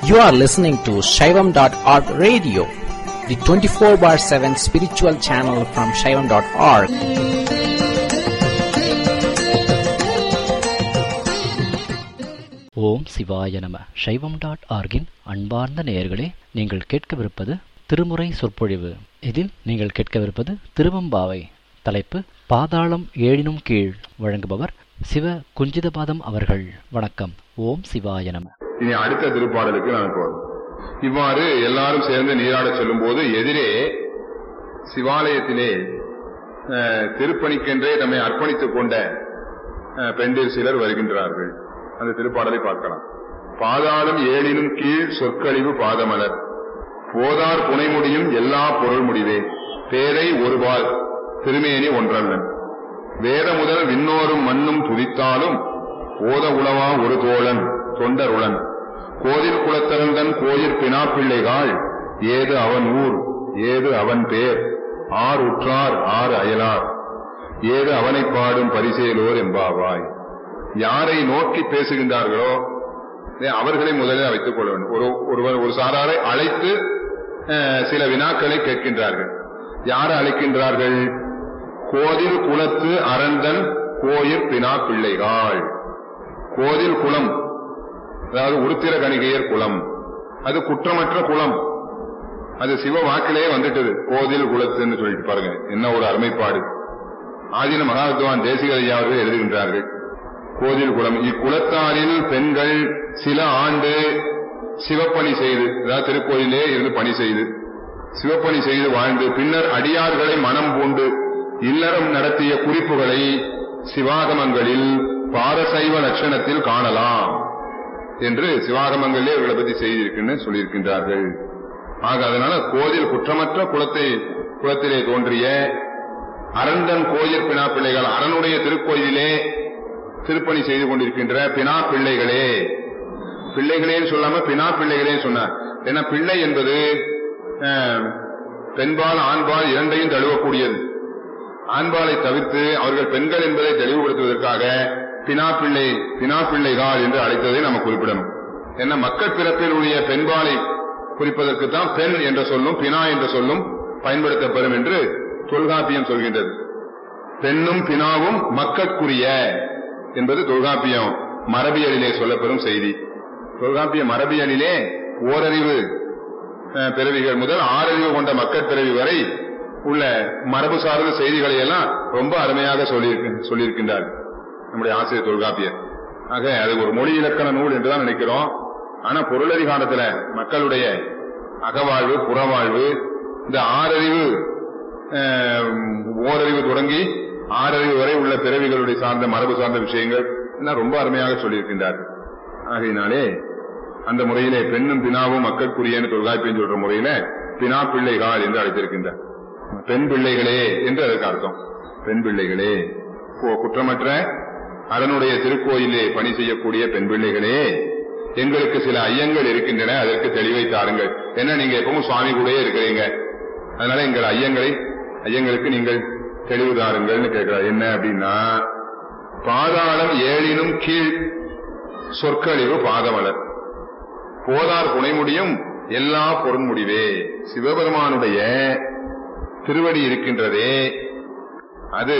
You are listening to Shaivam.org radio, the 24 bar 7 spiritual channel from Shaivam.org. ஓம் சிவாய நம சைவம் dot ஆர்கின் அன்பார்ந்த நேயர்களே நீங்கள் கேட்கவிருப்பது திருமுறை சொற்பொழிவு இதில் நீங்கள் கேட்கவிருப்பது திருவம்பாவை தலைப்பு பாதாளம் ஏழினும் கீழ் வழங்குபவர் சிவ குஞ்சிதபாதம் அவர்கள் வணக்கம் ஓம் சிவாய நம இனி அடுத்த திருப்பாடலுக்கு நான் போறோம் இவ்வாறு எல்லாரும் சேர்ந்து நீராடச் செல்லும் போது எதிரே சிவாலயத்திலே அஹ், திருப்பணிக்கென்றே தம்மை அர்ப்பணித்துக் கொண்ட அஹ், பெண்டிர் சிலர் வருகின்றார்கள் அந்த திருப்பாடலை பார்க்கலாம் பாதாளம் ஏழினும் கீழ் சொற்கழிவு பாதமலர் போதார் புனைமுடியும் எல்லா பொருள் முடிவே பேதை ஒருவாள் திருமேனி ஒன்றல்லன் வேத முதல் விண்ணோரும் மண்ணும் துதித்தாலும் ஓத உளவா ஒரு தோழன் தொண்டருளன் கோதில் குலத்தரந்தன் கோயிற் பினாப்பிள்ளைகாள் ஏது அவன் ஊர் ஏது அவன் பேர் ஆர் உற்றார் ஆர் அயலார் ஏது அவனைப் பாடும் பரிசேலோர் எம்பாவாய் யாரை நோக்கி பேசுகின்றார்களோ ஏ, அவர்களை முதலில் வைத்துக் கொள்ள வேண்டும் ஒரு ஒருவர் ஒரு சாராரை அழைத்து அஹ், சில வினாக்களை கேட்கின்றார்கள் யாரை அழைக்கின்றார்கள் கோதில் குலத்து அரந்தன் கோயிற் பினா பிள்ளைகாள் கோதில் குலம் அதாவது உருத்திர கணிகையர் குலம் அது குற்றமற்ற குலம் அது சிவ வாக்கிலே வந்துட்டது கோதில் குலத்துன்னு சொல்லிட்டு பாருங்க என்ன ஒரு அருமைப்பாடு ஆதீன மகாத்வான் தேசிக ஐயா அவர்கள் எழுதுகின்றார்கள் கோதில் குலம் இக்குலத்தாரில் பெண்கள் சில ஆண்டு சிவப்பணி செய்து அதாவது திருக்கோயிலே இருந்து பணி செய்து சிவப்பணி செய்து வாழ்ந்து பின்னர் அடியார்களை மனம் பூண்டு இல்லறம் நடத்திய குறிப்புகளை சிவாகமங்களில் பாரசைவ லட்சணத்தில் காணலாம் என்று சிவாகமங்களிலே இவர்களை பற்றி செய்திருக்குன்னு சொல்லியிருக்கின்றார்கள் ஆக அதனால கோதில் குற்றமற்ற குலத்தை குலத்திலே தோன்றிய அரண்டன் கோயில் பினா பிள்ளைகள் அரணுடைய திருக்கோயிலே திருப்பணி செய்து கொண்டிருக்கின்ற பினா பிள்ளைகளே பிள்ளைகளேன்னு சொல்லாம பினா பிள்ளைகளே சொன்னார் ஏன்னா பிள்ளை என்பது அஹ், பெண்பால் ஆண்பால் இரண்டையும் தழுவக்கூடியது ஆண்பாலை தவிர்த்து அவர்கள் பெண்கள் என்பதை தெளிவுபடுத்துவதற்காக பினா பிள்ளை பினா பிள்ளைகால் என்று அழைத்ததை நம்ம குறிப்பிடணும் ஏன்னா மக்கள் பிறப்பில் உள்ள பெண்பாலை குறிப்பதற்கு தான் பெண் என்ற சொல்லும் பினா என்ற சொல்லும் பயன்படுத்தப்படும் என்று தொல்காப்பியம் சொல்கின்றது பெண்ணும் பினாவும் மக்கட்குரிய என்பது தொல்காப்பியம் மரபியலிலே சொல்லப்பெறும் செய்தி தொல்காப்பிய மரபியலிலே ஓரறிவு அஹ், பிறவிகள் முதல் ஆறறிவு கொண்ட மக்கள் பிறவி வரை உள்ள மரபு சார்ந்த செய்திகளை எல்லாம் ரொம்ப அருமையாக சொல்லியிருக்கு சொல்லியிருக்கின்றார் நம்முடைய ஆசிரியர் தொல்காப்பியர் ஆக அது ஒரு மொழி இலக்கண நூல் என்றுதான் நினைக்கிறோம் ஆனா பொருளதிகாரத்துல மக்களுடைய அகவாழ்வு புறவாழ்வு இந்த ஆறறிவு அஹ், ஓரறிவு தொடங்கி ஆறறிவு வரை உள்ள பிறவிகளுடைய சார்ந்த மரபு சார்ந்த விஷயங்கள் எல்லாம் ரொம்ப அருமையாக சொல்லியிருக்கின்றார்கள் ஆகையினாலே அந்த முறையிலே பெண்ணும் பினாவும் மக்களுக்குரியன்னு தொல்காப்பியம் சொல்ற முறையில பினா பிள்ளைகால் என்று அழைத்திருக்கின்றார் பெண் பிள்ளைகளே என்று அதற்கு அர்த்தம் பெண் பிள்ளைகளே கு- குற்றமற்ற அதனுடைய திருக்கோயிலே பணி செய்யக்கூடிய பெண் பிள்ளைகளே எங்களுக்கு சில ஐயங்கள் இருக்கின்றன அதற்கு தெளிவை தாருங்கள் என்ன நீங்க எப்பவும் சுவாமி கூடயே இருக்கிறீங்க அதனால எங்கள் ஐயங்களை ஐயங்களுக்கு நீங்கள் தெளிவு தாருங்கள்னு கேட்கிறார் என்ன அப்படின்னா பாதாளம் ஏழினும் கீழ் சொற்கழிவு பாதமலர் போதார் புனைமுடியும் எல்லா பொருண்முடிவே சிவபெருமானுடைய திருவடி இருக்கின்றதே அது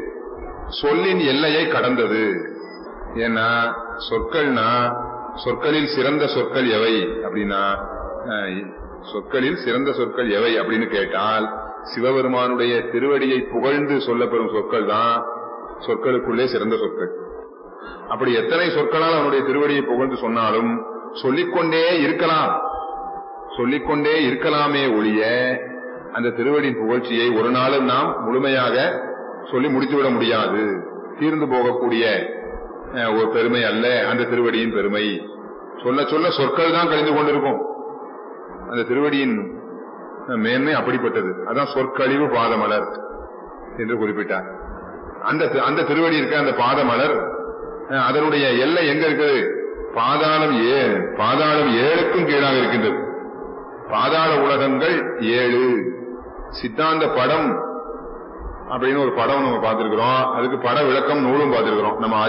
சொல்லின் எல்லையை கடந்தது ஏன்னா சொற்கள்னா சொற்களில் சிறந்த சொற்கள் எவை அப்படின்னா அஹ், சொற்களில் சிறந்த சொற்கள் எவை அப்படின்னு கேட்டால் சிவபெருமானுடைய திருவடியை புகழ்ந்து சொல்லப்பெறும் சொற்கள் தான் சொற்களுக்குள்ளே சிறந்த சொற்கள் அப்படி எத்தனை சொற்களால் அவனுடைய திருவடியை புகழ்ந்து சொன்னாலும் சொல்லிக்கொண்டே இருக்கலாம் சொல்லிக்கொண்டே இருக்கலாமே ஒழிய அந்த திருவடியின் புகழ்ச்சியை ஒரு நாளும் நாம் முழுமையாக சொல்லி முடித்துவிட முடியாது தீர்ந்து போகக்கூடிய அஹ், ஒரு பெருமை அல்ல அந்த திருவடியின் பெருமை சொல்ல சொல்ல சொற்கள் தான் கழிந்து கொண்டிருக்கும் அந்த திருவடியின் அஹ், மேன்மை அப்படிப்பட்டது அதான் சொற்கழிவு பாதமலர் என்று குறிப்பிட்டார் அந்த அந்த திருவடி இருக்க அந்த பாதமலர் அஹ், அதனுடைய எல்லை எங்க இருக்குது பாதாளம் ஏ பாதாளம் ஏழுக்கும் கீழாக இருக்கின்றது பாதாள உலகங்கள் ஏழு சித்தாந்த படம் அப்படின்னு ஒரு படம் நம்ம பார்த்திருக்கிறோம் அதுக்கு பட விளக்கம் நூலும் பார்த்திருக்கிறோம் நம்ம